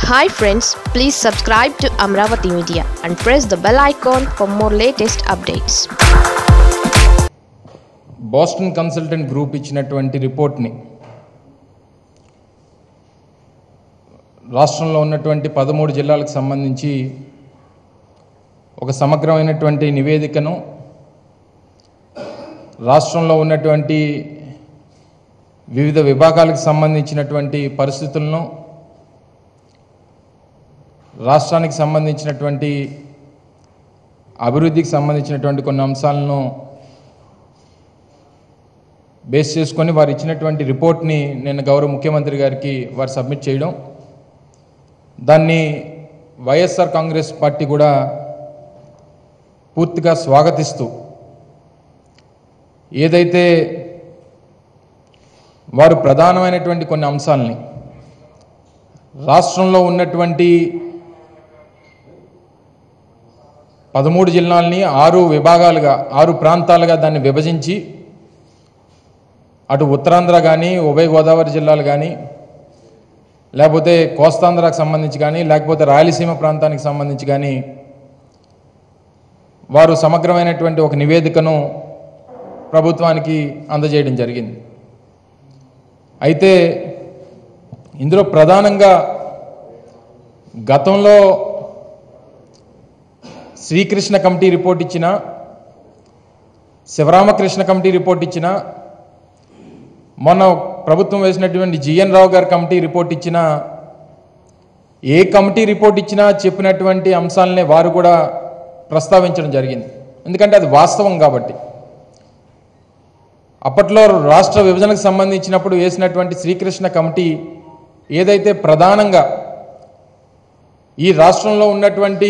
hi friends please subscribe to Amaravati media and press the bell icon for more latest updates Boston consultant group ఇచ్చినటువంటి రిపోర్ట్ని రాష్ట్రంలో ఉన్నటువంటి పదమూడు జిల్లాలకు సంబంధించి ఒక సమగ్రమైనటువంటి నివేదికను రాష్ట్రంలో ఉన్నటువంటి వివిధ విభాగాలకు సంబంధించినటువంటి పరిస్థితులను రాష్ట్రానికి సంబంధించినటువంటి అభివృద్ధికి సంబంధించినటువంటి కొన్ని అంశాలను బేస్ చేసుకొని వారు ఇచ్చినటువంటి రిపోర్ట్ని నిన్న గౌరవ ముఖ్యమంత్రి గారికి వారు సబ్మిట్ చేయడం దాన్ని వైఎస్ఆర్ కాంగ్రెస్ పార్టీ కూడా పూర్తిగా స్వాగతిస్తూ ఏదైతే వారు ప్రధానమైనటువంటి కొన్ని అంశాలని రాష్ట్రంలో ఉన్నటువంటి పదమూడు జిల్లాల్ని ఆరు విభాగాలుగా ఆరు ప్రాంతాలుగా దాన్ని విభజించి అటు ఉత్తరాంధ్ర కానీ ఉభయ గోదావరి జిల్లాలు కానీ లేకపోతే కోస్తాంధ్రకు సంబంధించి కానీ లేకపోతే రాయలసీమ ప్రాంతానికి సంబంధించి కానీ వారు సమగ్రమైనటువంటి ఒక నివేదికను ప్రభుత్వానికి అందజేయడం జరిగింది అయితే ఇందులో ప్రధానంగా గతంలో శ్రీకృష్ణ కమిటీ రిపోర్ట్ ఇచ్చిన శివరామకృష్ణ కమిటీ రిపోర్ట్ ఇచ్చిన మొన్న ప్రభుత్వం వేసినటువంటి జిఎన్ రావు గారి కమిటీ రిపోర్ట్ ఇచ్చిన ఏ కమిటీ రిపోర్ట్ ఇచ్చినా చెప్పినటువంటి అంశాలనే వారు కూడా ప్రస్తావించడం జరిగింది ఎందుకంటే అది వాస్తవం కాబట్టి అప్పట్లో రాష్ట్ర విభజనకు సంబంధించినప్పుడు వేసినటువంటి శ్రీకృష్ణ కమిటీ ఏదైతే ప్రధానంగా ఈ రాష్ట్రంలో ఉన్నటువంటి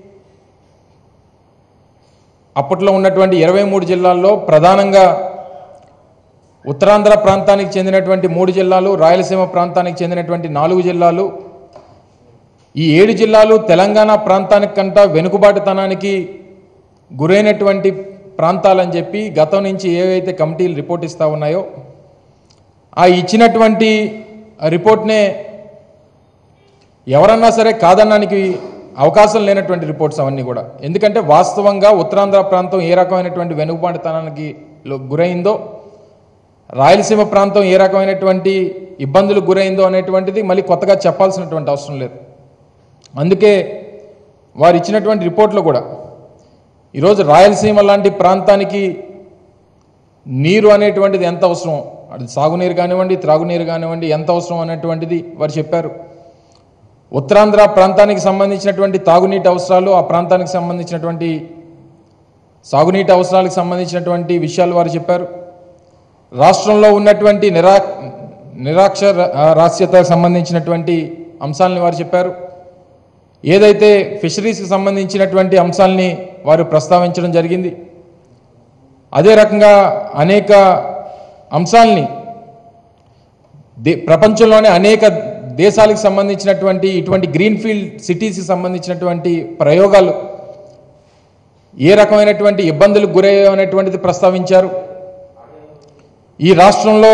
అప్పట్లో ఉన్నటువంటి ఇరవై మూడు జిల్లాల్లో ప్రధానంగా ఉత్తరాంధ్ర ప్రాంతానికి చెందినటువంటి మూడు జిల్లాలు రాయలసీమ ప్రాంతానికి చెందినటువంటి నాలుగు జిల్లాలు ఈ ఏడు జిల్లాలు తెలంగాణ ప్రాంతానికి కంటా వెనుకబాటుతనానికి గురైనటువంటి ప్రాంతాలని చెప్పి గతం నుంచి ఏవైతే కమిటీలు రిపోర్ట్ ఇస్తూ ఉన్నాయో ఆ ఇచ్చినటువంటి రిపోర్ట్నే ఎవరన్నా సరే కాదన్నానికి అవకాశం లేనటువంటి రిపోర్ట్స్ అవన్నీ కూడా ఎందుకంటే వాస్తవంగా ఉత్తరాంధ్ర ప్రాంతం ఏ రకమైనటువంటి వెనుకబాటుతనానికి లో- గురైందో రాయలసీమ ప్రాంతం ఏ రకమైనటువంటి ఇబ్బందులకు గురైందో అనేటువంటిది మళ్ళీ కొత్తగా చెప్పాల్సినటువంటి అవసరం లేదు అందుకే వారు ఇచ్చినటువంటి రిపోర్ట్లో కూడా ఈరోజు రాయలసీమ లాంటి ప్రాంతానికి నీరు అనేటువంటిది ఎంత అవసరం అది సాగునీరు కానివ్వండి త్రాగునీరు కానివ్వండి ఎంత అవసరం అనేటువంటిది వారు చెప్పారు ఉత్తరాంధ్ర ప్రాంతానికి సంబంధించినటువంటి తాగునీటి అవసరాలు ఆ ప్రాంతానికి సంబంధించినటువంటి సాగునీటి అవసరాలకు సంబంధించినటువంటి విషయాలు వారు చెప్పారు రాష్ట్రంలో ఉన్నటువంటి నిరా నిరాక్షర రాస్యతకు సంబంధించినటువంటి అంశాలని వారు చెప్పారు ఏదైతే ఫిషరీస్కి సంబంధించినటువంటి అంశాలని వారు ప్రస్తావించడం జరిగింది అదే రకంగా అనేక అంశాలని దే ప్రపంచంలోనే అనేక దేశాలకు సంబంధించినటువంటి ఇటువంటి గ్రీన్ఫీల్డ్ సిటీస్కి సంబంధించినటువంటి ప్రయోగాలు ఏ రకమైనటువంటి ఇబ్బందులకు గురయ్యాయో అనేటువంటిది ప్రస్తావించారు ఈ రాష్ట్రంలో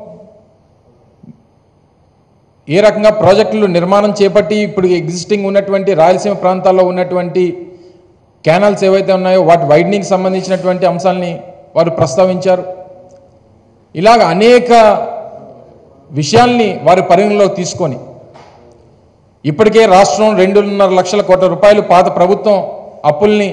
ఏ రకంగా ప్రాజెక్టులు నిర్మాణం చేపట్టి ఇప్పుడు ఎగ్జిస్టింగ్ ఉన్నటువంటి రాయలసీమ ప్రాంతాల్లో ఉన్నటువంటి కెనాల్స్ ఏవైతే ఉన్నాయో వాటి వైడనింగ్ సంబంధించినటువంటి అంశాలని వారు ప్రస్తావించారు ఇలాగ అనేక విషయాల్ని వారి పరిగణలోకి తీసుకొని ఇప్పటికే రాష్ట్రం రెండున్నర లక్షల కోట్ల రూపాయలు పాత ప్రభుత్వం అప్పుల్ని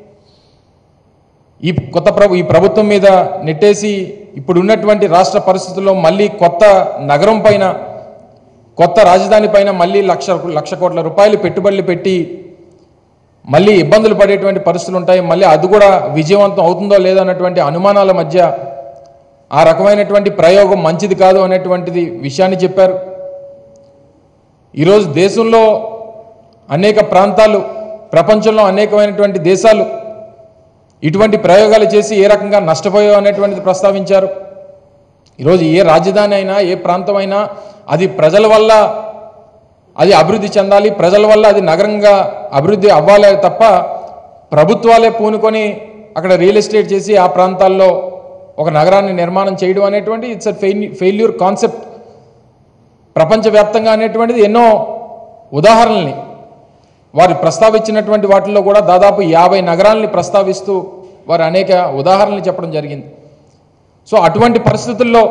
ఈ కొత్త ప్రభు ఈ ప్రభుత్వం మీద నెట్టేసి ఇప్పుడు ఉన్నటువంటి రాష్ట్ర పరిస్థితుల్లో మళ్ళీ కొత్త నగరం పైన కొత్త రాజధాని పైన మళ్ళీ లక్ష లక్ష కోట్ల రూపాయలు పెట్టుబడులు పెట్టి మళ్ళీ ఇబ్బందులు పడేటువంటి పరిస్థితులు ఉంటాయి మళ్ళీ అది కూడా విజయవంతం అవుతుందో లేదో అన్నటువంటి అనుమానాల మధ్య ఆ రకమైనటువంటి ప్రయోగం మంచిది కాదు అనేటువంటిది విషయాన్ని చెప్పారు ఈరోజు దేశంలో అనేక ప్రాంతాలు ప్రపంచంలో అనేకమైనటువంటి దేశాలు ఇటువంటి ప్రయోగాలు చేసి ఏ రకంగా నష్టపోయావు అనేటువంటిది ప్రస్తావించారు ఈరోజు ఏ రాజధాని అయినా ఏ ప్రాంతం అయినా అది ప్రజల వల్ల అది అభివృద్ధి చెందాలి ప్రజల వల్ల అది నగరంగా అభివృద్ధి అవ్వాలి తప్ప ప్రభుత్వాలే పూనుకొని అక్కడ రియల్ ఎస్టేట్ చేసి ఆ ప్రాంతాల్లో ఒక నగరాన్ని నిర్మాణం చేయడం అనేటువంటి ఇట్స్ అ ఫెయిల్యూర్ కాన్సెప్ట్ ప్రపంచవ్యాప్తంగా అనేటువంటిది ఎన్నో ఉదాహరణల్ని వారు ప్రస్తావించినటువంటి వాటిల్లో కూడా దాదాపు యాభై నగరాలని ప్రస్తావిస్తూ వారు అనేక ఉదాహరణలు చెప్పడం జరిగింది సో అటువంటి పరిస్థితుల్లో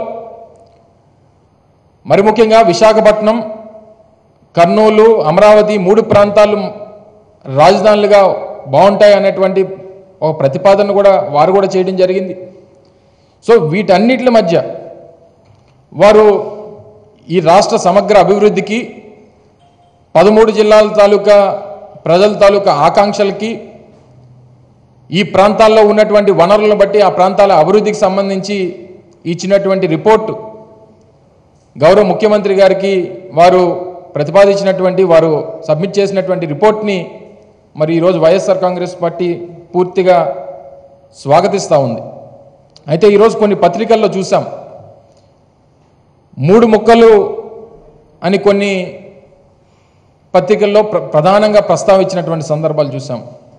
మరి ముఖ్యంగా విశాఖపట్నం కర్నూలు అమరావతి మూడు ప్రాంతాలు రాజధానులుగా బాగుంటాయి అనేటువంటి ఒక ప్రతిపాదన కూడా వారు కూడా చేయడం జరిగింది సో వీటన్నిటి మధ్య వారు ఈ రాష్ట్ర సమగ్ర అభివృద్ధికి పదమూడు జిల్లాల తాలూకా ప్రజల తాలూకా ఆకాంక్షలకి ఈ ప్రాంతాల్లో ఉన్నటువంటి వనరులను బట్టి ఆ ప్రాంతాల అభివృద్ధికి సంబంధించి ఇచ్చినటువంటి రిపోర్టు గౌరవ ముఖ్యమంత్రి గారికి వారు ప్రతిపాదించినటువంటి వారు సబ్మిట్ చేసినటువంటి రిపోర్ట్ని మరి ఈరోజు వైఎస్ఆర్ కాంగ్రెస్ పార్టీ పూర్తిగా స్వాగతిస్తూ ఉంది అయితే ఈరోజు కొన్ని పత్రికల్లో చూసాం మూడు ముక్కలు అని కొన్ని పత్రికల్లో ప్ర- ప్రధానంగా ప్రస్తావించినటువంటి సందర్భాలు చూసాం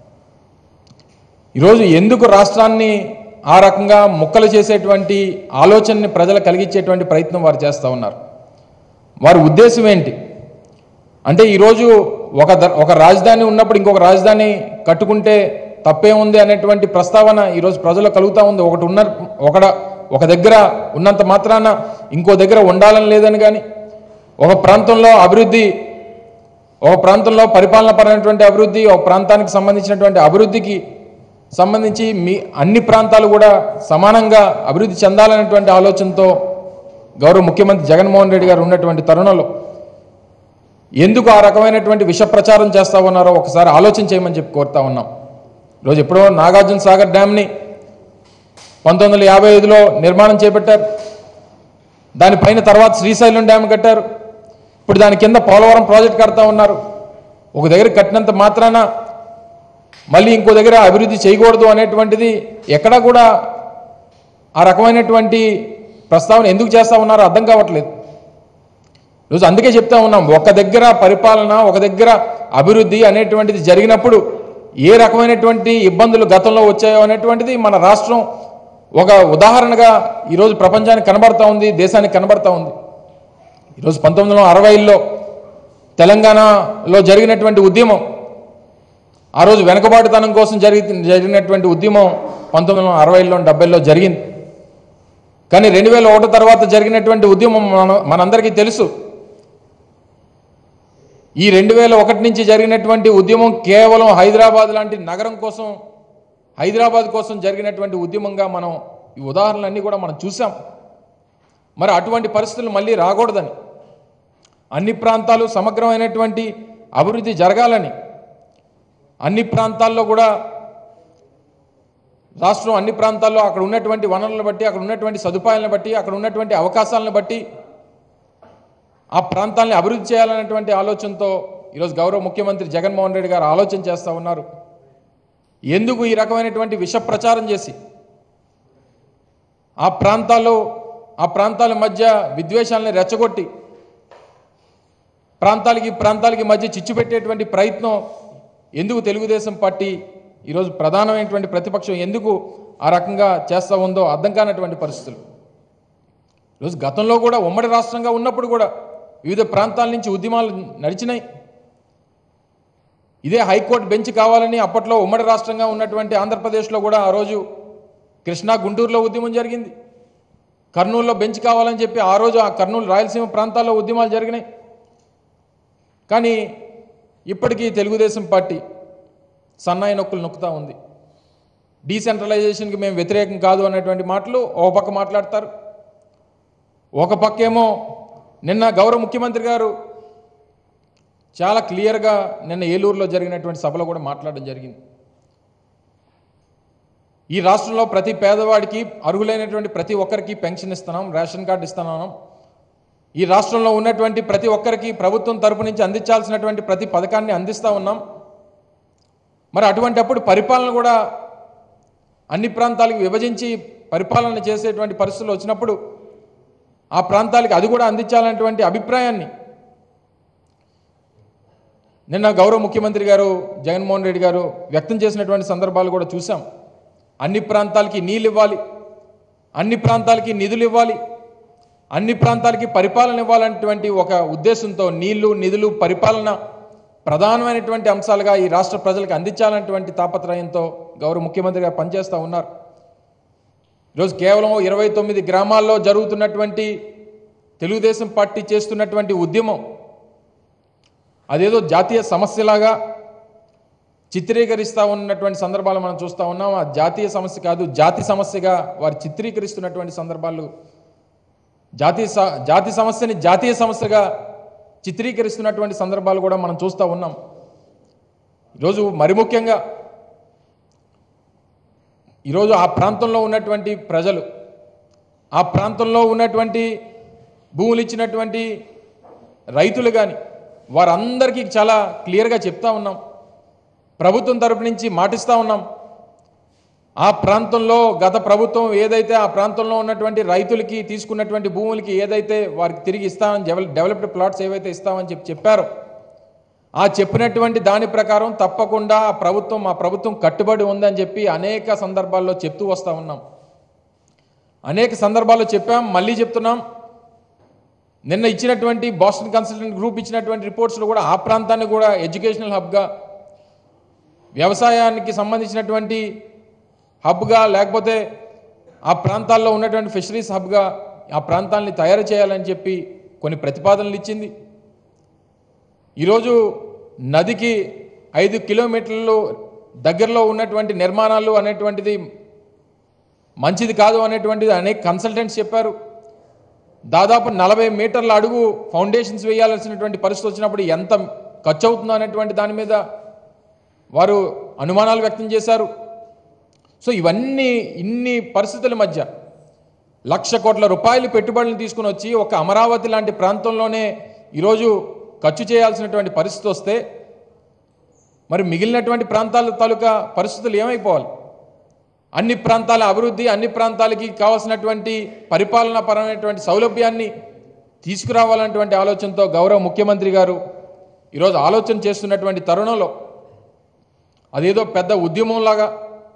ఈరోజు ఎందుకు రాష్ట్రాన్ని ఆ రకంగా ముక్కలు చేసేటువంటి ఆలోచనని ప్రజలు కలిగించేటువంటి ప్రయత్నం వారు చేస్తూ ఉన్నారు వారి ఉద్దేశం ఏంటి అంటే ఈరోజు ఒక ద- ఒక రాజధాని ఉన్నప్పుడు ఇంకొక రాజధాని కట్టుకుంటే తప్పే ఉంది అనేటువంటి ప్రస్తావన ఈరోజు ప్రజలు కలుగుతూ ఉంది ఒకటి ఉన్న ఒకడ ఒక దగ్గర ఉన్నంత మాత్రాన ఇంకో దగ్గర ఉండాలని లేదని కానీ ఒక ప్రాంతంలో అభివృద్ధి ఒక ప్రాంతంలో పరిపాలన పరమైనటువంటి అభివృద్ధి ఒక ప్రాంతానికి సంబంధించినటువంటి అభివృద్ధికి సంబంధించి మీ అన్ని ప్రాంతాలు కూడా సమానంగా అభివృద్ధి చెందాలనేటువంటి ఆలోచనతో గౌరవ ముఖ్యమంత్రి జగన్మోహన్ రెడ్డి గారు ఉన్నటువంటి తరుణంలో ఎందుకు ఆ రకమైనటువంటి విష ప్రచారం చేస్తా ఉన్నారో ఒకసారి ఆలోచన చేయమని చెప్పి కోరుతా ఉన్నాం ఈరోజు ఎప్పుడో నాగార్జున సాగర్ డ్యామ్ని పంతొమ్మిది వందల యాభై ఐదులో నిర్మాణం చేపట్టారు దానిపైన తర్వాత శ్రీశైలం డ్యామ్ కట్టారు ఇప్పుడు దాని కింద పోలవరం ప్రాజెక్ట్ కడతా ఉన్నారు ఒక దగ్గర కట్టినంత మాత్రాన మళ్ళీ ఇంకో దగ్గర అభివృద్ధి చేయకూడదు అనేటువంటిది ఎక్కడా కూడా ఆ రకమైనటువంటి ప్రస్తావన ఎందుకు చేస్తా ఉన్నారో అర్థం కావట్లేదు ఈరోజు అందుకే చెప్తా ఉన్నాం ఒక దగ్గర పరిపాలన ఒక దగ్గర అభివృద్ధి అనేటువంటిది జరిగినప్పుడు ఏ రకమైనటువంటి ఇబ్బందులు గతంలో వచ్చాయో అనేటువంటిది మన రాష్ట్రం ఒక ఉదాహరణగా ఈరోజు ప్రపంచానికి కనబడతా ఉంది దేశానికి కనబడతా ఉంది ఈరోజు పంతొమ్మిది వందల అరవైలో తెలంగాణలో జరిగినటువంటి ఉద్యమం ఆ రోజు వెనకబాటుతనం కోసం జరిగి జరిగినటువంటి ఉద్యమం పంతొమ్మిది వందల అరవైలో డెబ్బైలో జరిగింది కానీ రెండు వేల ఒకటి తర్వాత జరిగినటువంటి ఉద్యమం మన మనందరికీ తెలుసు ఈ రెండు వేల ఒకటి నుంచి జరిగినటువంటి ఉద్యమం కేవలం హైదరాబాద్ లాంటి నగరం కోసం హైదరాబాద్ కోసం జరిగినటువంటి ఉద్యమంగా మనం ఈ ఉదాహరణలన్నీ కూడా మనం చూసాం మరి అటువంటి పరిస్థితులు మళ్ళీ రాకూడదని అన్ని ప్రాంతాలు సమగ్రమైనటువంటి అభివృద్ధి జరగాలని అన్ని ప్రాంతాల్లో కూడా రాష్ట్రం అన్ని ప్రాంతాల్లో అక్కడ ఉన్నటువంటి వనరులను బట్టి అక్కడ ఉన్నటువంటి సదుపాయాలను బట్టి అక్కడ ఉన్నటువంటి అవకాశాలను బట్టి ఆ ప్రాంతాన్ని అభివృద్ధి చేయాలనేటువంటి ఆలోచనతో ఈరోజు గౌరవ ముఖ్యమంత్రి జగన్మోహన్ రెడ్డి గారు ఆలోచన చేస్తూ ఉన్నారు ఎందుకు ఈ రకమైనటువంటి విష ప్రచారం చేసి ఆ ప్రాంతాల్లో ఆ ప్రాంతాల మధ్య విద్వేషాలని రెచ్చగొట్టి ప్రాంతాలకి ప్రాంతాలకి మధ్య చిచ్చు పెట్టేటువంటి ప్రయత్నం ఎందుకు తెలుగుదేశం పార్టీ ఈరోజు ప్రధానమైనటువంటి ప్రతిపక్షం ఎందుకు ఆ రకంగా చేస్తూ ఉందో అర్థం కానటువంటి పరిస్థితులు ఈరోజు గతంలో కూడా ఉమ్మడి రాష్ట్రంగా ఉన్నప్పుడు కూడా వివిధ ప్రాంతాల నుంచి ఉద్యమాలు నడిచినాయి ఇదే హైకోర్టు బెంచ్ కావాలని అప్పట్లో ఉమ్మడి రాష్ట్రంగా ఉన్నటువంటి ఆంధ్రప్రదేశ్లో కూడా ఆ రోజు కృష్ణా గుంటూరులో ఉద్యమం జరిగింది కర్నూలులో బెంచ్ కావాలని చెప్పి ఆ రోజు ఆ కర్నూలు రాయలసీమ ప్రాంతాల్లో ఉద్యమాలు జరిగినాయి కానీ ఇప్పటికీ తెలుగుదేశం పార్టీ సన్నాయి నొక్కులు నొక్కుతూ ఉంది డీసెంట్రలైజేషన్కి మేము వ్యతిరేకం కాదు అనేటువంటి మాటలు ఒక పక్క మాట్లాడతారు ఒక పక్కేమో నిన్న గౌరవ ముఖ్యమంత్రి గారు చాలా క్లియర్గా నిన్న ఏలూరులో జరిగినటువంటి సభలో కూడా మాట్లాడడం జరిగింది ఈ రాష్ట్రంలో ప్రతి పేదవాడికి అర్హులైనటువంటి ప్రతి ఒక్కరికి పెన్షన్ ఇస్తున్నాం రేషన్ కార్డు ఇస్తున్నాం ఈ రాష్ట్రంలో ఉన్నటువంటి ప్రతి ఒక్కరికి ప్రభుత్వం తరపు నుంచి అందించాల్సినటువంటి ప్రతి పథకాన్ని అందిస్తూ ఉన్నాం మరి అటువంటప్పుడు పరిపాలన కూడా అన్ని ప్రాంతాలకు విభజించి పరిపాలన చేసేటువంటి పరిస్థితులు వచ్చినప్పుడు ఆ ప్రాంతాలకి అది కూడా అందించాలనేటువంటి అభిప్రాయాన్ని నిన్న గౌరవ ముఖ్యమంత్రి గారు జగన్మోహన్ రెడ్డి గారు వ్యక్తం చేసినటువంటి సందర్భాలు కూడా చూసాం అన్ని ప్రాంతాలకి నీళ్ళు ఇవ్వాలి అన్ని ప్రాంతాలకి నిధులు ఇవ్వాలి అన్ని ప్రాంతాలకి పరిపాలన ఇవ్వాలనేటువంటి ఒక ఉద్దేశంతో నీళ్లు నిధులు పరిపాలన ప్రధానమైనటువంటి అంశాలుగా ఈ రాష్ట్ర ప్రజలకు అందించాలన్నటువంటి తాపత్రయంతో గౌరవ ముఖ్యమంత్రిగా పనిచేస్తూ ఉన్నారు ఈరోజు కేవలం ఇరవై తొమ్మిది గ్రామాల్లో జరుగుతున్నటువంటి తెలుగుదేశం పార్టీ చేస్తున్నటువంటి ఉద్యమం అదేదో జాతీయ సమస్యలాగా చిత్రీకరిస్తూ ఉన్నటువంటి సందర్భాలు మనం చూస్తూ ఉన్నాం ఆ జాతీయ సమస్య కాదు జాతి సమస్యగా వారు చిత్రీకరిస్తున్నటువంటి సందర్భాలు జాతీయ స- జాతి సమస్యని జాతీయ సమస్యగా చిత్రీకరిస్తున్నటువంటి సందర్భాలు కూడా మనం చూస్తూ ఉన్నాం ఈరోజు మరి ముఖ్యంగా ఈరోజు ఆ ప్రాంతంలో ఉన్నటువంటి ప్రజలు ఆ ప్రాంతంలో ఉన్నటువంటి భూములు ఇచ్చినటువంటి రైతులు కానీ వారందరికీ చాలా క్లియర్గా చెప్తా ఉన్నాం ప్రభుత్వం తరపు నుంచి మాటిస్తూ ఉన్నాం ఆ ప్రాంతంలో గత ప్రభుత్వం ఏదైతే ఆ ప్రాంతంలో ఉన్నటువంటి రైతులకి తీసుకున్నటువంటి భూములకి ఏదైతే వారికి తిరిగి ఇస్తామని డెవలప్ డెవలప్డ్ ప్లాట్స్ ఏవైతే ఇస్తామని చెప్పి చెప్పారో ఆ చెప్పినటువంటి దాని ప్రకారం తప్పకుండా ఆ ప్రభుత్వం ఆ ప్రభుత్వం కట్టుబడి ఉందని చెప్పి అనేక సందర్భాల్లో చెప్తూ వస్తూ ఉన్నాం అనేక సందర్భాల్లో చెప్పాం మళ్ళీ చెప్తున్నాం నిన్న ఇచ్చినటువంటి బాస్టన్ కన్సల్టెంట్ గ్రూప్ ఇచ్చినటువంటి రిపోర్ట్స్లో కూడా ఆ ప్రాంతాన్ని కూడా ఎడ్యుకేషనల్ హబ్గా వ్యవసాయానికి సంబంధించినటువంటి హబ్గా లేకపోతే ఆ ప్రాంతాల్లో ఉన్నటువంటి ఫిషరీస్ హబ్గా ఆ ప్రాంతాలని తయారు చేయాలని చెప్పి కొన్ని ప్రతిపాదనలు ఇచ్చింది ఈరోజు నదికి ఐదు కిలోమీటర్లు దగ్గరలో ఉన్నటువంటి నిర్మాణాలు అనేటువంటిది మంచిది కాదు అనేటువంటిది అనేక కన్సల్టెంట్స్ చెప్పారు దాదాపు నలభై మీటర్ల అడుగు ఫౌండేషన్స్ వేయాల్సినటువంటి పరిస్థితి వచ్చినప్పుడు ఎంత ఖర్చు అవుతుందో అనేటువంటి దాని మీద వారు అనుమానాలు వ్యక్తం చేశారు సో ఇవన్నీ ఇన్ని పరిస్థితుల మధ్య లక్ష కోట్ల రూపాయలు పెట్టుబడులను తీసుకుని వచ్చి ఒక అమరావతి లాంటి ప్రాంతంలోనే ఈరోజు ఖర్చు చేయాల్సినటువంటి పరిస్థితి వస్తే మరి మిగిలినటువంటి ప్రాంతాల తాలూకా పరిస్థితులు ఏమైపోవాలి అన్ని ప్రాంతాల అభివృద్ధి అన్ని ప్రాంతాలకి కావాల్సినటువంటి పరిపాలనా పరమైనటువంటి సౌలభ్యాన్ని తీసుకురావాలన్నటువంటి ఆలోచనతో గౌరవ ముఖ్యమంత్రి గారు ఈరోజు ఆలోచన చేస్తున్నటువంటి తరుణంలో అదేదో పెద్ద ఉద్యమంలాగా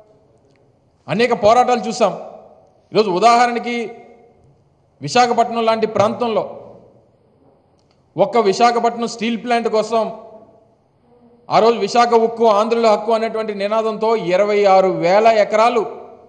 అనేక పోరాటాలు చూసాం ఈరోజు ఉదాహరణకి విశాఖపట్నం లాంటి ప్రాంతంలో ఒక్క విశాఖపట్నం స్టీల్ ప్లాంట్ కోసం ఆ రోజు విశాఖ ఉక్కు ఆంధ్రుల హక్కు అనేటువంటి నినాదంతో ఇరవై ఆరు వేల ఎకరాలు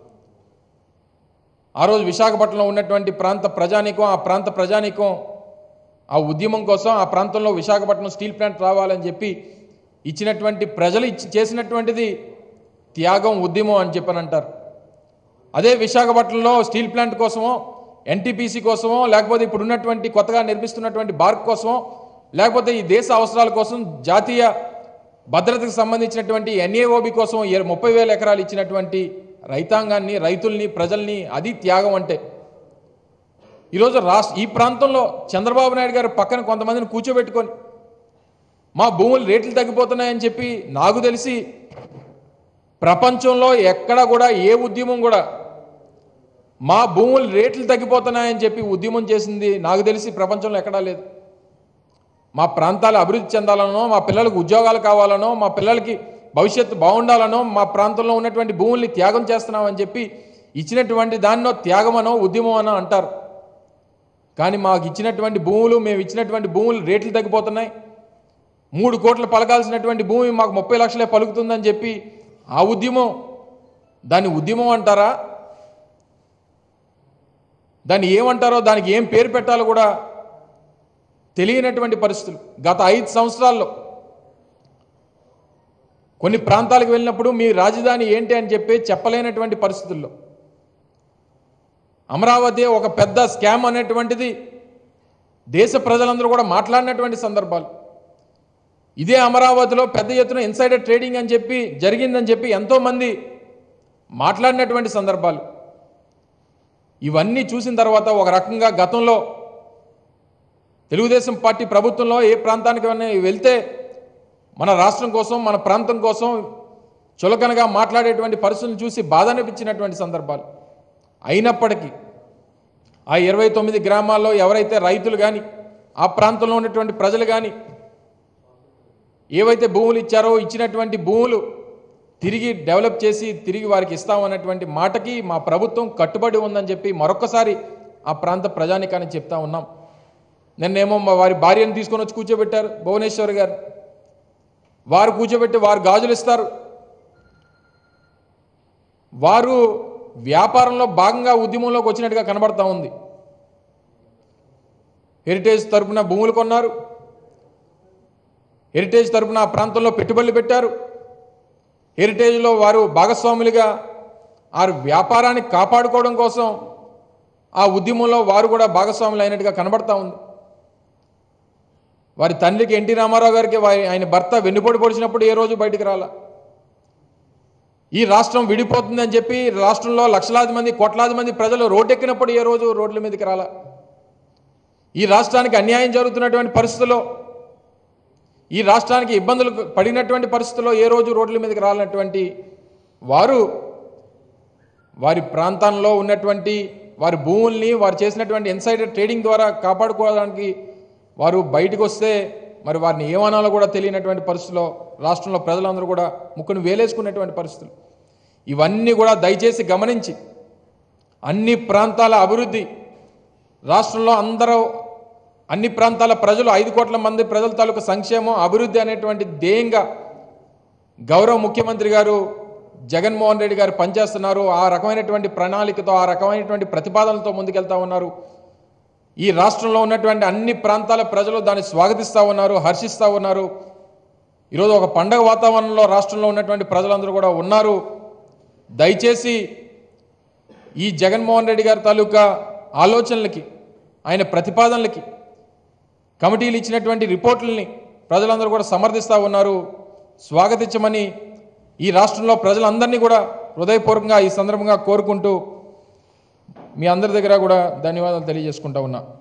ఆ రోజు విశాఖపట్నంలో ఉన్నటువంటి ప్రాంత ప్రజానీకం ఆ ప్రాంత ప్రజానీకం ఆ ఉద్యమం కోసం ఆ ప్రాంతంలో విశాఖపట్నం స్టీల్ ప్లాంట్ రావాలని చెప్పి ఇచ్చినటువంటి ప్రజలు ఇచ్చి చేసినటువంటిది త్యాగం ఉద్యమం అని చెప్పని అంటారు అదే విశాఖపట్నంలో స్టీల్ ప్లాంట్ కోసమో ఎన్టీపీసీ కోసమో లేకపోతే ఇప్పుడు ఉన్నటువంటి కొత్తగా నిర్మిస్తున్నటువంటి బార్క్ కోసమో లేకపోతే ఈ దేశ అవసరాల కోసం జాతీయ భద్రతకు సంబంధించినటువంటి ఎన్ఏఓబి కోసం ఏ- ముప్పై వేల ఎకరాలు ఇచ్చినటువంటి రైతాంగాన్ని రైతుల్ని ప్రజల్ని అది త్యాగం అంటే ఈరోజు రాష్ట్ర ఈ ప్రాంతంలో చంద్రబాబు నాయుడు గారు పక్కన కొంతమందిని కూర్చోబెట్టుకొని మా భూములు రేట్లు తగ్గిపోతున్నాయని చెప్పి నాకు తెలిసి ప్రపంచంలో ఎక్కడ కూడా ఏ ఉద్యమం కూడా మా భూములు రేట్లు తగ్గిపోతున్నాయని చెప్పి ఉద్యమం చేసింది నాకు తెలిసి ప్రపంచంలో ఎక్కడా లేదు మా ప్రాంతాలు అభివృద్ధి చెందాలనో మా పిల్లలకు ఉద్యోగాలు కావాలనో మా పిల్లలకి భవిష్యత్తు బాగుండాలనో మా ప్రాంతంలో ఉన్నటువంటి భూముల్ని త్యాగం చేస్తున్నామని చెప్పి ఇచ్చినటువంటి దాన్నో త్యాగమనో ఉద్యమం అనో అంటారు కానీ మాకు ఇచ్చినటువంటి భూములు మేము ఇచ్చినటువంటి భూములు రేట్లు తగ్గిపోతున్నాయి మూడు కోట్లు పలకాల్సినటువంటి భూమి మాకు ముప్పై లక్షలే పలుకుతుందని చెప్పి ఆ ఉద్యమం దాన్ని ఉద్యమం అంటారా దాన్ని ఏమంటారో దానికి ఏం పేరు పెట్టాలో కూడా తెలియనటువంటి పరిస్థితులు గత ఐదు సంవత్సరాల్లో కొన్ని ప్రాంతాలకు వెళ్ళినప్పుడు మీ రాజధాని ఏంటి అని చెప్పి చెప్పలేనటువంటి పరిస్థితుల్లో అమరావతి ఒక పెద్ద స్కామ్ అనేటువంటిది దేశ ప్రజలందరూ కూడా మాట్లాడినటువంటి సందర్భాలు ఇదే అమరావతిలో పెద్ద ఎత్తున ఇన్సైడర్ ట్రేడింగ్ అని చెప్పి జరిగిందని చెప్పి ఎంతోమంది మాట్లాడినటువంటి సందర్భాలు ఇవన్నీ చూసిన తర్వాత ఒక రకంగా గతంలో తెలుగుదేశం పార్టీ ప్రభుత్వంలో ఏ ప్రాంతానికి వెళ్తే మన రాష్ట్రం కోసం మన ప్రాంతం కోసం చులకనగా మాట్లాడేటువంటి పరిస్థితులను చూసి బాధ అనిపించినటువంటి సందర్భాలు అయినప్పటికీ ఆ ఇరవై తొమ్మిది గ్రామాల్లో ఎవరైతే రైతులు కానీ ఆ ప్రాంతంలో ఉన్నటువంటి ప్రజలు కానీ ఏవైతే భూములు ఇచ్చారో ఇచ్చినటువంటి భూములు తిరిగి డెవలప్ చేసి తిరిగి వారికి ఇస్తామన్నటువంటి మాటకి మా ప్రభుత్వం కట్టుబడి ఉందని చెప్పి మరొక్కసారి ఆ ప్రాంత ప్రజానికాన్ని చెప్తా ఉన్నాం నిన్నేమో మా వారి భార్యను తీసుకొని వచ్చి కూర్చోబెట్టారు భువనేశ్వర్ గారు వారు కూర్చోబెట్టి వారు గాజులు ఇస్తారు వారు వ్యాపారంలో భాగంగా ఉద్యమంలోకి వచ్చినట్టుగా కనబడతా ఉంది హెరిటేజ్ తరపున భూములు కొన్నారు హెరిటేజ్ తరపున ఆ ప్రాంతంలో పెట్టుబడులు పెట్టారు హెరిటేజ్లో వారు భాగస్వాములుగా వారు వ్యాపారాన్ని కాపాడుకోవడం కోసం ఆ ఉద్యమంలో వారు కూడా భాగస్వాములు అయినట్టుగా కనబడతా ఉంది వారి తండ్రికి ఎన్టీ రామారావు గారికి వారి ఆయన భర్త వెన్నుపోటు పొడిచినప్పుడు ఏ రోజు బయటికి రాలా ఈ రాష్ట్రం విడిపోతుందని చెప్పి రాష్ట్రంలో లక్షలాది మంది కోట్లాది మంది ప్రజలు రోడ్డెక్కినప్పుడు ఏ రోజు రోడ్ల మీదకి రాలా ఈ రాష్ట్రానికి అన్యాయం జరుగుతున్నటువంటి పరిస్థితుల్లో ఈ రాష్ట్రానికి ఇబ్బందులు పడినటువంటి పరిస్థితుల్లో ఏ రోజు రోడ్ల మీదకి రాలినటువంటి వారు వారి ప్రాంతంలో ఉన్నటువంటి వారి భూముల్ని వారు చేసినటువంటి ఇన్సైడర్ ట్రేడింగ్ ద్వారా కాపాడుకోవడానికి వారు బయటకు వస్తే మరి వారిని ఏమనాలో కూడా తెలియనటువంటి పరిస్థితుల్లో రాష్ట్రంలో ప్రజలందరూ కూడా ముక్కును వేలేసుకున్నటువంటి పరిస్థితులు ఇవన్నీ కూడా దయచేసి గమనించి అన్ని ప్రాంతాల అభివృద్ధి రాష్ట్రంలో అందరూ అన్ని ప్రాంతాల ప్రజలు ఐదు కోట్ల మంది ప్రజల తాలూకు సంక్షేమం అభివృద్ధి అనేటువంటి ధ్యేయంగా గౌరవ ముఖ్యమంత్రి గారు జగన్మోహన్ రెడ్డి గారు పనిచేస్తున్నారు ఆ రకమైనటువంటి ప్రణాళికతో ఆ రకమైనటువంటి ప్రతిపాదనలతో ముందుకెళ్తా ఉన్నారు ఈ రాష్ట్రంలో ఉన్నటువంటి అన్ని ప్రాంతాల ప్రజలు దాన్ని స్వాగతిస్తూ ఉన్నారు హర్షిస్తూ ఉన్నారు ఈరోజు ఒక పండగ వాతావరణంలో రాష్ట్రంలో ఉన్నటువంటి ప్రజలందరూ కూడా ఉన్నారు దయచేసి ఈ జగన్మోహన్ రెడ్డి గారి తాలూకా ఆలోచనలకి ఆయన ప్రతిపాదనలకి కమిటీలు ఇచ్చినటువంటి రిపోర్టుల్ని ప్రజలందరూ కూడా సమర్థిస్తూ ఉన్నారు స్వాగతించమని ఈ రాష్ట్రంలో ప్రజలందరినీ కూడా హృదయపూర్వకంగా ఈ సందర్భంగా కోరుకుంటూ మీ అందరి దగ్గర కూడా ధన్యవాదాలు తెలియజేసుకుంటా ఉన్నా